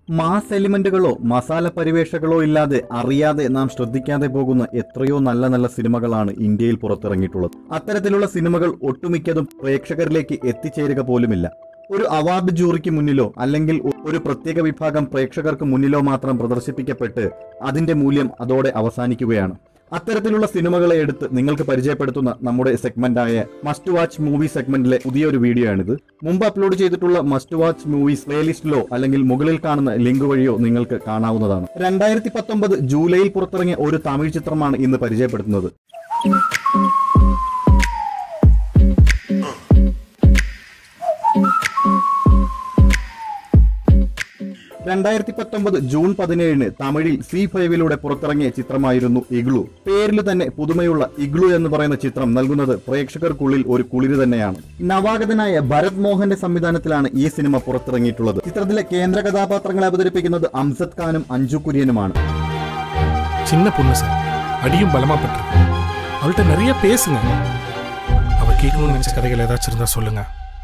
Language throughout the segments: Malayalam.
മാസ് എലിമെന്റുകളോ മസാല പരിവേഷകളോ ഇല്ലാതെ അറിയാതെ നാം ശ്രദ്ധിക്കാതെ പോകുന്ന എത്രയോ നല്ല നല്ല സിനിമകളാണ് ഇന്ത്യയിൽ പുറത്തിറങ്ങിയിട്ടുള്ളത് അത്തരത്തിലുള്ള സിനിമകൾ ഒട്ടുമിക്കതും പ്രേക്ഷകരിലേക്ക് എത്തിച്ചേരുക പോലുമില്ല ഒരു അവാർഡ് ജൂറിക്ക് മുന്നിലോ അല്ലെങ്കിൽ ഒ- ഒരു പ്രത്യേക വിഭാഗം പ്രേക്ഷകർക്ക് മുന്നിലോ മാത്രം പ്രദർശിപ്പിക്കപ്പെട്ട് അതിന്റെ മൂല്യം അതോടെ അവസാനിക്കുകയാണ് അത്തരത്തിലുള്ള സിനിമകളെ എടുത്ത് നിങ്ങൾക്ക് പരിചയപ്പെടുത്തുന്ന നമ്മുടെ സെഗ്മെന്റായ മസ്റ്റ് വാച്ച് മൂവി സെഗ്മെന്റിലെ പുതിയൊരു വീഡിയോ ആണിത് മുമ്പ് അപ്ലോഡ് ചെയ്തിട്ടുള്ള മസ്റ്റ് വാച്ച് മൂവീസ് പ്ലേലിസ്റ്റിലോ അല്ലെങ്കിൽ മുകളിൽ കാണുന്ന ലിങ്ക് വഴിയോ നിങ്ങൾക്ക് കാണാവുന്നതാണ് രണ്ടായിരത്തി പത്തൊമ്പത് ജൂലൈയിൽ പുറത്തിറങ്ങിയ ഒരു തമിഴ് ചിത്രമാണ് ഇന്ന് പരിചയപ്പെടുത്തുന്നത് രണ്ടായിരത്തി പത്തൊമ്പത് ജൂൺ പതിനേഴിന് തമിഴിൽ സി ഫൈവിലൂടെ പുറത്തിറങ്ങിയ ചിത്രമായിരുന്നു ഇഗ്ലു പേരിൽ തന്നെ പുതുമയുള്ള ഇഗ്ലു എന്ന് പറയുന്ന ചിത്രം നൽകുന്നത് പ്രേക്ഷകർക്കുള്ളിൽ ഒരു കുളിര് തന്നെയാണ് നവാഗതനായ ഭരത് മോഹന്റെ സംവിധാനത്തിലാണ് ഈ സിനിമ പുറത്തിറങ്ങിയിട്ടുള്ളത് ചിത്രത്തിലെ കേന്ദ്ര കഥാപാത്രങ്ങളെ അവതരിപ്പിക്കുന്നത് അംസദ് ഖാനും അഞ്ജു കുര്യനുമാണ് சின்ன பொண்ணு சார் அடியும் பலமா பட்டிருக்கு அவள்கிட்ட நிறைய பேசுங்க அவ கேட்கணும்னு நினைச்ச கதைகள் ஏதாச்சும் இருந்தா சொல்லுங்க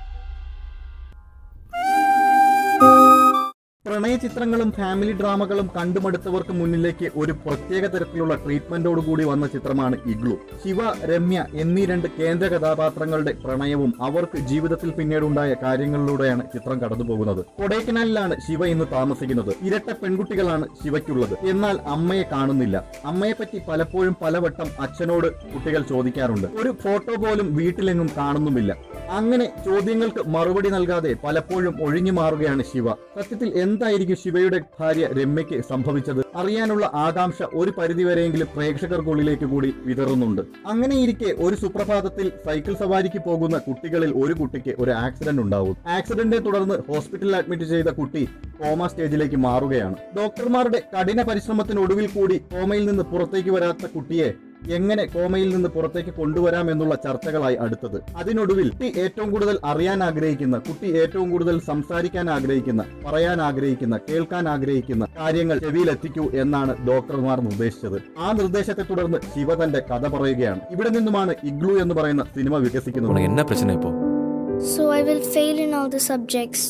പ്രണയ ചിത്രങ്ങളും ഫാമിലി ഡ്രാമകളും കണ്ടുമടുത്തവർക്ക് മുന്നിലേക്ക് ഒരു പ്രത്യേക തരത്തിലുള്ള ട്രീറ്റ്മെന്റോടുകൂടി വന്ന ചിത്രമാണ് ഇഗ്ലു ശിവ രമ്യ എന്നീ രണ്ട് കേന്ദ്ര കഥാപാത്രങ്ങളുടെ പ്രണയവും അവർക്ക് ജീവിതത്തിൽ പിന്നീടുണ്ടായ കാര്യങ്ങളിലൂടെയാണ് ചിത്രം കടന്നുപോകുന്നത് കൊടൈക്കനാലിലാണ് ശിവ ഇന്ന് താമസിക്കുന്നത് ഇരട്ട പെൺകുട്ടികളാണ് ശിവയ്ക്കുള്ളത് എന്നാൽ അമ്മയെ കാണുന്നില്ല അമ്മയെ പറ്റി പലപ്പോഴും പലവട്ടം അച്ഛനോട് കുട്ടികൾ ചോദിക്കാറുണ്ട് ഒരു ഫോട്ടോ പോലും വീട്ടിലെങ്ങും കാണുന്നുമില്ല അങ്ങനെ ചോദ്യങ്ങൾക്ക് മറുപടി നൽകാതെ പലപ്പോഴും ഒഴിഞ്ഞു മാറുകയാണ് ശിവ സത്യത്തിൽ എന്തായിരിക്കും ശിവയുടെ ഭാര്യ രമ്യയ്ക്ക് സംഭവിച്ചത് അറിയാനുള്ള ആകാംക്ഷ ഒരു പരിധിവരെയെങ്കിലും പ്രേക്ഷകർക്കുള്ളിലേക്ക് കൂടി വിതറുന്നുണ്ട് അങ്ങനെയിരിക്കെ ഒരു സുപ്രഭാതത്തിൽ സൈക്കിൾ സവാരിക്ക് പോകുന്ന കുട്ടികളിൽ ഒരു കുട്ടിക്ക് ഒരു ആക്സിഡന്റ് ഉണ്ടാവും ആക്സിഡന്റിനെ തുടർന്ന് ഹോസ്പിറ്റലിൽ അഡ്മിറ്റ് ചെയ്ത കുട്ടി കോമ സ്റ്റേജിലേക്ക് മാറുകയാണ് ഡോക്ടർമാരുടെ കഠിന പരിശ്രമത്തിനൊടുവിൽ കൂടി കോമയിൽ നിന്ന് പുറത്തേക്ക് വരാത്ത കുട്ടിയെ എങ്ങനെ കോമയിൽ നിന്ന് പുറത്തേക്ക് കൊണ്ടുവരാം എന്നുള്ള ചർച്ചകളായി അടുത്തത് അതിനൊടുവിൽ കുട്ടി ഏറ്റവും കൂടുതൽ അറിയാൻ ആഗ്രഹിക്കുന്ന കുട്ടി ഏറ്റവും കൂടുതൽ സംസാരിക്കാൻ ആഗ്രഹിക്കുന്ന പറയാൻ ആഗ്രഹിക്കുന്ന കേൾക്കാൻ ആഗ്രഹിക്കുന്ന കാര്യങ്ങൾ ചെവിയിലെത്തിക്കൂ എന്നാണ് ഡോക്ടർമാർ നിർദ്ദേശിച്ചത് ആ നിർദ്ദേശത്തെ തുടർന്ന് ശിവ തന്റെ കഥ പറയുകയാണ് ഇവിടെ നിന്നുമാണ് ഇഗ്ലു എന്ന് പറയുന്ന സിനിമ വികസിക്കുന്നത് உனக்கு என்ன பிரச்சனை இப்போ So I will fail in all the subjects.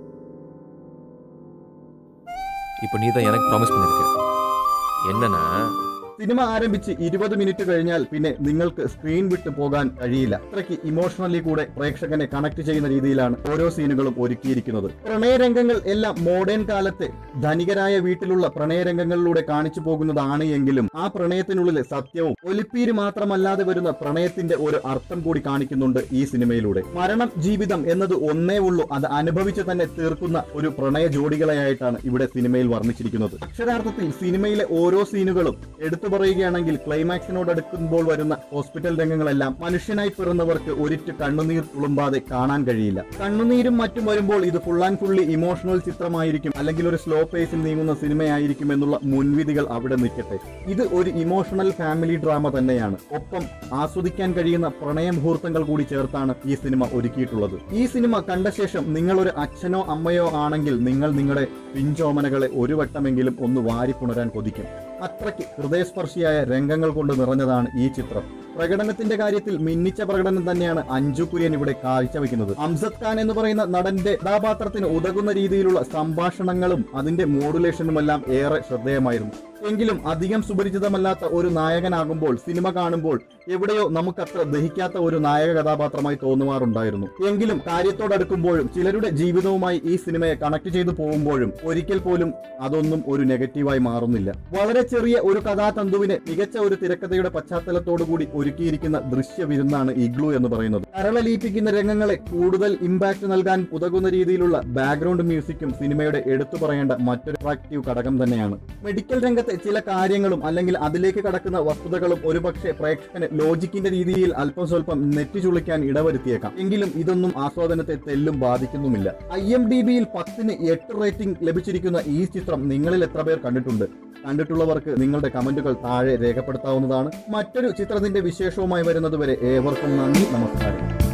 இப்போ நீ தான் எனக்கு ப்ராமிஸ் பண்ணிருக்க என்னன்னா സിനിമ ആരംഭിച്ച് ഇരുപത് മിനിറ്റ് കഴിഞ്ഞാൽ പിന്നെ നിങ്ങൾക്ക് സ്ക്രീൻ വിട്ട് പോകാൻ കഴിയില്ല അത്രയ്ക്ക് ഇമോഷണലി കൂടെ പ്രേക്ഷകനെ കണക്ട് ചെയ്യുന്ന രീതിയിലാണ് ഓരോ സീനുകളും ഒരുക്കിയിരിക്കുന്നത് പ്രണയരംഗങ്ങൾ എല്ലാം മോഡേൺ കാലത്തെ ധനികരായ വീട്ടിലുള്ള പ്രണയരംഗങ്ങളിലൂടെ കാണിച്ചു പോകുന്നതാണ് എങ്കിലും ആ പ്രണയത്തിനുള്ളിലെ സത്യവും ഒലിപ്പീര് മാത്രമല്ലാതെ വരുന്ന പ്രണയത്തിന്റെ ഒരു അർത്ഥം കൂടി കാണിക്കുന്നുണ്ട് ഈ സിനിമയിലൂടെ മരണം ജീവിതം എന്നത് ഒന്നേ ഉള്ളൂ അത് അനുഭവിച്ച് തന്നെ തീർക്കുന്ന ഒരു പ്രണയ ജോഡികളെയായിട്ടാണ് ഇവിടെ സിനിമയിൽ വർണ്ണിച്ചിരിക്കുന്നത് അക്ഷരാർത്ഥത്തിൽ സിനിമയിലെ ഓരോ സീനുകളും എടുത്തു പറയുകയാണെങ്കിൽ ക്ലൈമാക്സിനോട് അടുക്കുമ്പോൾ വരുന്ന ഹോസ്പിറ്റൽ രംഗങ്ങളെല്ലാം മനുഷ്യനായി പിറന്നവർക്ക് ഒരിറ്റ് കണ്ണുനീർ തുളുമ്പാതെ കാണാൻ കഴിയില്ല കണ്ണുനീരും മറ്റും വരുമ്പോൾ ഇത് ഫുൾ ആൻഡ് ഫുള്ളി ഇമോഷണൽ ചിത്രമായിരിക്കും അല്ലെങ്കിൽ ഒരു സ്ലോ പേസിൽ നീങ്ങുന്ന സിനിമയായിരിക്കും എന്നുള്ള മുൻവിധികൾ അവിടെ നിൽക്കട്ടെ ഇത് ഒരു ഇമോഷണൽ ഫാമിലി ഡ്രാമ തന്നെയാണ് ഒപ്പം ആസ്വദിക്കാൻ കഴിയുന്ന പ്രണയ മുഹൂർത്തങ്ങൾ കൂടി ചേർത്താണ് ഈ സിനിമ ഒരുക്കിയിട്ടുള്ളത് ഈ സിനിമ കണ്ട ശേഷം നിങ്ങൾ ഒരു അച്ഛനോ അമ്മയോ ആണെങ്കിൽ നിങ്ങൾ നിങ്ങളുടെ പിഞ്ചോമനകളെ ഒരു വട്ടമെങ്കിലും ഒന്ന് വാരിപ്പുണരാൻ കൊതിക്കും അത്രയ്ക്ക് ഹൃദയസ്പർശിയായ രംഗങ്ങൾ കൊണ്ട് നിറഞ്ഞതാണ് ഈ ചിത്രം പ്രകടനത്തിന്റെ കാര്യത്തിൽ മിന്നിച്ച പ്രകടനം തന്നെയാണ് അഞ്ജു കുര്യൻ ഇവിടെ കാഴ്ചവെക്കുന്നത് അംസദ് ഖാൻ എന്ന് പറയുന്ന നടന്റെ കഥാപാത്രത്തിന് ഉതകുന്ന രീതിയിലുള്ള സംഭാഷണങ്ങളും അതിന്റെ മോഡുലേഷനുമെല്ലാം ഏറെ ശ്രദ്ധേയമായിരുന്നു എങ്കിലും അധികം സുപരിചിതമല്ലാത്ത ഒരു നായകനാകുമ്പോൾ സിനിമ കാണുമ്പോൾ എവിടെയോ നമുക്കത്ര ദഹിക്കാത്ത ഒരു നായക കഥാപാത്രമായി തോന്നുമാറുണ്ടായിരുന്നു എങ്കിലും കാര്യത്തോടടുക്കുമ്പോഴും ചിലരുടെ ജീവിതവുമായി ഈ സിനിമയെ കണക്ട് ചെയ്തു പോകുമ്പോഴും ഒരിക്കൽ പോലും അതൊന്നും ഒരു നെഗറ്റീവായി മാറുന്നില്ല വളരെ ചെറിയ ഒരു കഥാതന്തുവിനെ മികച്ച ഒരു തിരക്കഥയുടെ പശ്ചാത്തലത്തോടുകൂടി ഒരുക്കിയിരിക്കുന്ന ദൃശ്യ വിരുന്നാണ് ഇഗ്ലു എന്ന് പറയുന്നത് കരളലിയിപ്പിക്കുന്ന രംഗങ്ങളെ കൂടുതൽ ഇമ്പാക്ട് നൽകാൻ ഉതകുന്ന രീതിയിലുള്ള ബാക്ക്ഗ്രൗണ്ട് മ്യൂസിക്കും സിനിമയുടെ എടുത്തു പറയേണ്ട മറ്റൊരു അട്രാക്റ്റീവ് ഘടകം തന്നെയാണ് മെഡിക്കൽ രംഗത്തെ ചില കാര്യങ്ങളും അല്ലെങ്കിൽ അതിലേക്ക് കടക്കുന്ന വസ്തുതകളും ഒരുപക്ഷെ പ്രേക്ഷകന് ലോജിക്കിന്റെ രീതിയിൽ അല്പം സ്വല്പം നെറ്റി ചുളിക്കാൻ ഇടവരുത്തിയേക്കാം എങ്കിലും ഇതൊന്നും ആസ്വാദനത്തെ തെല്ലും ബാധിക്കുന്നുമില്ല ഐ എം ഡി ബിയിൽ പത്തിന് എട്ട് റേറ്റിംഗ് ലഭിച്ചിരിക്കുന്ന ഈ ചിത്രം നിങ്ങളിൽ എത്ര പേർ കണ്ടിട്ടുണ്ട് കണ്ടിട്ടുള്ളവർക്ക് നിങ്ങളുടെ കമന്റുകൾ താഴെ രേഖപ്പെടുത്താവുന്നതാണ് മറ്റൊരു ചിത്രത്തിന്റെ വിശേഷവുമായി വരുന്നതുവരെ ഏവർക്കും നന്ദി നമസ്കാരം